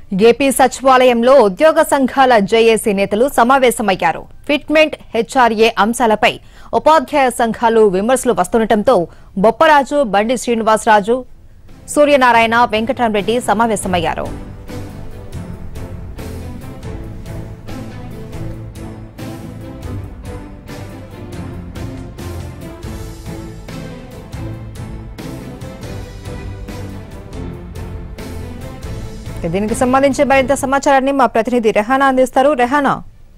AP సచివాలయంలో ఉద్యోగ సంఘాల జేఏసీ నేతలు సమావేశమయ్యారు ఫిట్మెంట్ హెచ్ఆర్ఏ అంశాలపై ఉపాధ్యాయ సంఘాలు విమర్శలు వస్తుండటంతో బొప్పరాజు బండి శ్రీనివాసరాజు సూర్యనారాయణ వెంకటరామరెడ్డి సమావేశమయ్యారు దీనికి సంబంధించి మరింత సమాచారాన్ని మా ప్రతినిధి రెహానా అందిస్తారు రెహానా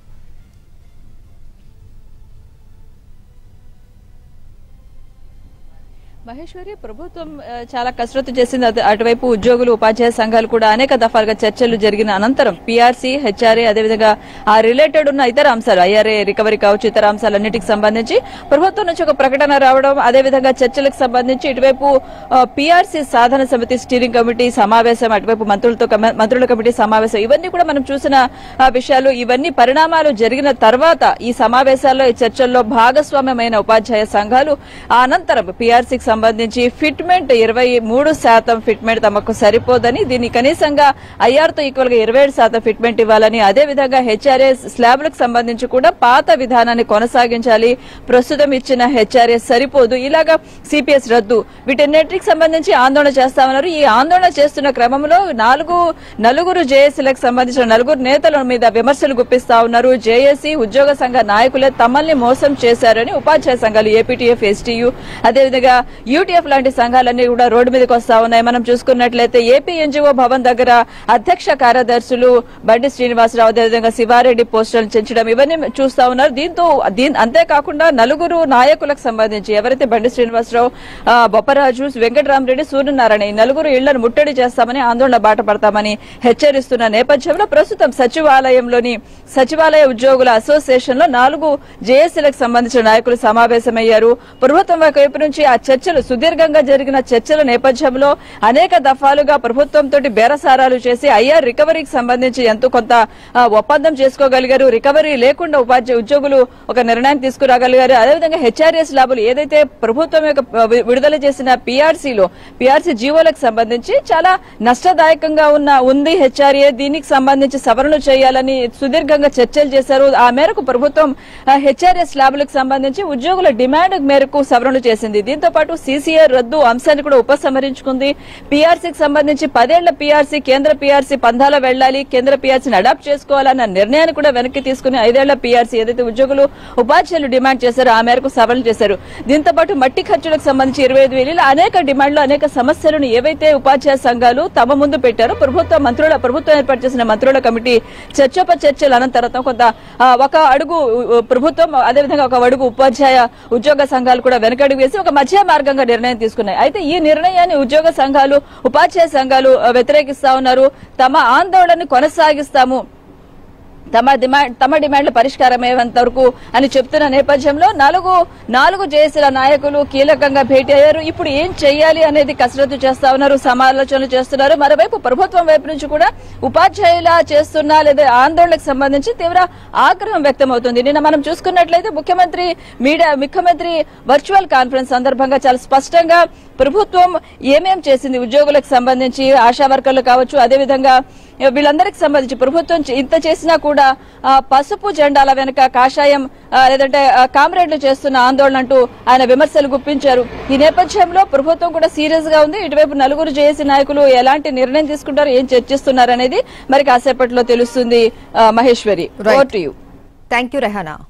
మహేశ్వరి ప్రభుత్వం ఆ, చాలా కసరత్తు చేసింది అటు- అటువైపు ఉద్యోగులు ఉపాధ్యాయ సంఘాలు కూడా అనేక దఫాలుగా చర్చలు జరిగిన అనంతరం పీఆర్సీ హెచ్ఆర్ఏ అదేవిధంగా ఆ రిలేటెడ్ ఉన్న ఇతర అంశాలు ఐఆర్ఏ రికవరీ కావచ్చు ఇతర అంశాలన్నిటికి సంబంధించి ప్రభుత్వం నుంచి ఒక ప్రకటన రావడం అదేవిధంగా చర్చలకు సంబంధించి ఇటువైపు పీఆర్సీ సాధన సమితి స్టీరింగ్ కమిటీ సమావేశం అటువైపు మంత్రులతో కమ- మంత్రుల కమిటీ సమావేశం ఇవన్నీ కూడా మనం చూసిన ఆ, విషయాలు ఇవన్నీ పరిణామాలు జరిగిన తర్వాత ఈ సమావేశాల్లో ఈ చర్చల్లో భాగస్వామ్యమైన ఉపాధ్యాయ సంఘాలు ఆ అనంతరం పీఆర్సీకి సంబంధించి ఫిట్మెంట్ ఇరవై మూడు శాతం ఫిట్మెంట్ తమకు సరిపోదని దీన్ని కనీసంగా ఐఆర్ తో ఈక్వల్ గా ఇరవై ఏడు శాతం ఫిట్మెంట్ ఇవ్వాలని అదే విధంగా హెచ్ఆర్ఏ స్లాబ్లకు సంబంధించి కూడా పాత విధానాన్ని కొనసాగించాలి ప్రస్తుతం ఇచ్చిన హెచ్ఆర్ఏ సరిపోదు ఇలాగా సిపిఎస్ రద్దు వీటన్నిటికి సంబంధించి ఆందోళన చేస్తామన్నారు ఈ ఆందోళన చేస్తున్న క్రమంలో నాలుగు నలుగురు జేఏసీలకు సంబంధించిన నలుగురు నేతల మీద విమర్శలు గుప్పిస్తా ఉన్నారు జేఏసీ ఉద్యోగ సంఘ నాయకులే తమల్ని మోసం చేశారని ఉపాధ్యాయ సంఘాలు ఏపీటీఎఫ్ ఎస్టీయూ అదేవిధంగా యూటీఎఫ్ లాంటి సంఘాలన్నీ కూడా రోడ్డు మీదకి వస్తా ఉన్నాయి మనం చూసుకున్నట్లయితే ఏపీ ఎన్జిఓ భవన్ దగ్గర అధ్యక్ష కార్యదర్శులు బండి శ్రీనివాసరావు అదేవిధంగా శివారెడ్డి పోస్టర్లు చెంచడం ఇవన్నీ చూస్తా ఉన్నారు దీంతో దీని అంతేకాకుండా నలుగురు నాయకులకు సంబంధించి ఎవరైతే బండి శ్రీనివాసరావు ఆ, బొప్పరాజు వెంకటరామరెడ్డి సూర్యనారాయణ ఈ నలుగురు ఇళ్లను ముట్టడి చేస్తామని ఆందోళన బాట పడతామని హెచ్చరిస్తున్న నేపథ్యంలో ప్రస్తుతం సచివాలయంలోని సచివాలయ ఉద్యోగుల అసోసియేషన్ లో నాలుగు జేఏసీలకు సంబంధించిన నాయకులు సమావేశమయ్యారు ప్రభుత్వం వైపు నుంచి ఆ చర్చలు సుదీర్ఘంగా జరిగిన చర్చల నేపథ్యంలో అనేక దఫాలుగా ప్రభుత్వంతో బేరసారాలు చేసి ఐఆర్ రికవరీకి సంబంధించి ఎంతో కొంత ఆ, ఒప్పందం చేసుకోగలిగారు రికవరీ లేకుండా ఉపాధ్యాయ ఉద్యోగులు ఒక నిర్ణయం తీసుకురాగలిగారు అదేవిధంగా హెచ్ఆర్ఎస్ లాభులు ఏదైతే ప్రభుత్వం యొక్క ఆ, వి- విడుదల చేసిన పీఆర్సీలో పీఆర్సీ జీవోలకు సంబంధించి చాలా నష్టదాయకంగా ఉన్న ఉంది హెచ్ఆర్ఏ దీనికి సంబంధించి సవరణలు చేయాలని సుదీర్ఘంగా చర్చలు చేశారు ఆ మేరకు ప్రభుత్వం హెచ్ఆర్ఎస్ ల్యాబ్లకు సంబంధించి ఉద్యోగుల డిమాండ్ మేరకు సవరణలు చేసింది దీంతో పాటు సీసీఆర్ రద్దు అంశాన్ని కూడా ఉపసంహరించుకుంది పీఆర్సీకి సంబంధించి పదేళ్ల పీఆర్సీ కేంద్ర పీఆర్సీ పందాల వెళ్లాలి కేంద్ర పీఆర్సీని అడాప్ట్ చేసుకోవాలన్న నిర్ణయాన్ని కూడా వెనక్కి తీసుకుని ఐదేళ్ల పీఆర్సీ ఏదైతే ఉద్యోగులు ఉపాధ్యాయులు డిమాండ్ చేశారో ఆ మేరకు సవరణలు చేశారు దీంతో పాటు మట్టి ఖర్చులకు సంబంధించి ఇరవై ఐదు వేలు ఇలా అనేక డిమాండ్లు అనేక సమస్యలను ఏవైతే ఉపాధ్యాయ సంఘాలు తమ ముందు పెట్టారో ప్రభుత్వ మంత్రుల ప్రభుత్వం ఏర్పాటు చేసిన మంత్రుల కమిటీ చర్చోప చర్చల అనంతరం కొంత ఆ, ఒక అడుగు ఉ, ప్రభుత్వం అదేవిధంగా ఒక అడుగు ఉపాధ్యాయ ఉద్యోగ సంఘాలు కూడా వెనకడుగు వేసి ఒక మధ్య మార్గంగా నిర్ణయం తీసుకున్నాయి అయితే ఈ నిర్ణయాన్ని ఉద్యోగ సంఘాలు ఉపాధ్యాయ సంఘాలు ఆ, వ్యతిరేకిస్తా ఉన్నారు తమ ఆందోళన కొనసాగిస్తాము తమ డిమాండ్ తమ డిమాండ్ల పరిష్కారం అయ్యేంత వరకు అని చెప్తున్న నేపథ్యంలో నాలుగు నాలుగు జేఏసీల నాయకులు కీలకంగా భేటీ అయ్యారు ఇప్పుడు ఏం చేయాలి అనేది కసరత్తు చేస్తా ఉన్నారు సమాలోచనలు చేస్తున్నారు మరోవైపు ప్రభుత్వం వైపు నుంచి కూడా ఉపాధ్యాయుల చేస్తున్న లేదా ఆందోళనకు సంబంధించి తీవ్ర ఆగ్రహం వ్యక్తమవుతుంది నిన్న మనం చూసుకున్నట్లయితే ముఖ్యమంత్రి మీడియా ముఖ్యమంత్రి వర్చువల్ కాన్ఫరెన్స్ సందర్భంగా చాలా స్పష్టంగా ప్రభుత్వం ఏమేం చేసింది ఉద్యోగులకు సంబంధించి ఆశా వర్కర్లు కావచ్చు అదేవిధంగా వీళ్ళందరికి సంబంధించి ప్రభుత్వం చే- ఇంత చేసినా కూడా ఆ, పసుపు జెండాల వెనుక కాషాయం ఆ, లేదంటే ఆ, కామ్రేడ్లు చేస్తున్న ఆందోళన అంటూ ఆయన విమర్శలు గుప్పించారు ఈ నేపథ్యంలో ప్రభుత్వం కూడా సీరియస్ గా ఉంది ఇటువైపు నలుగురు జేఏసీ నాయకులు ఎలాంటి నిర్ణయం తీసుకుంటారు ఏం చర్చిస్తున్నారు అనేది మరి కాసేపట్లో తెలుస్తుంది ఆ, Maheshwari Right. Over to you. Thank you Rehana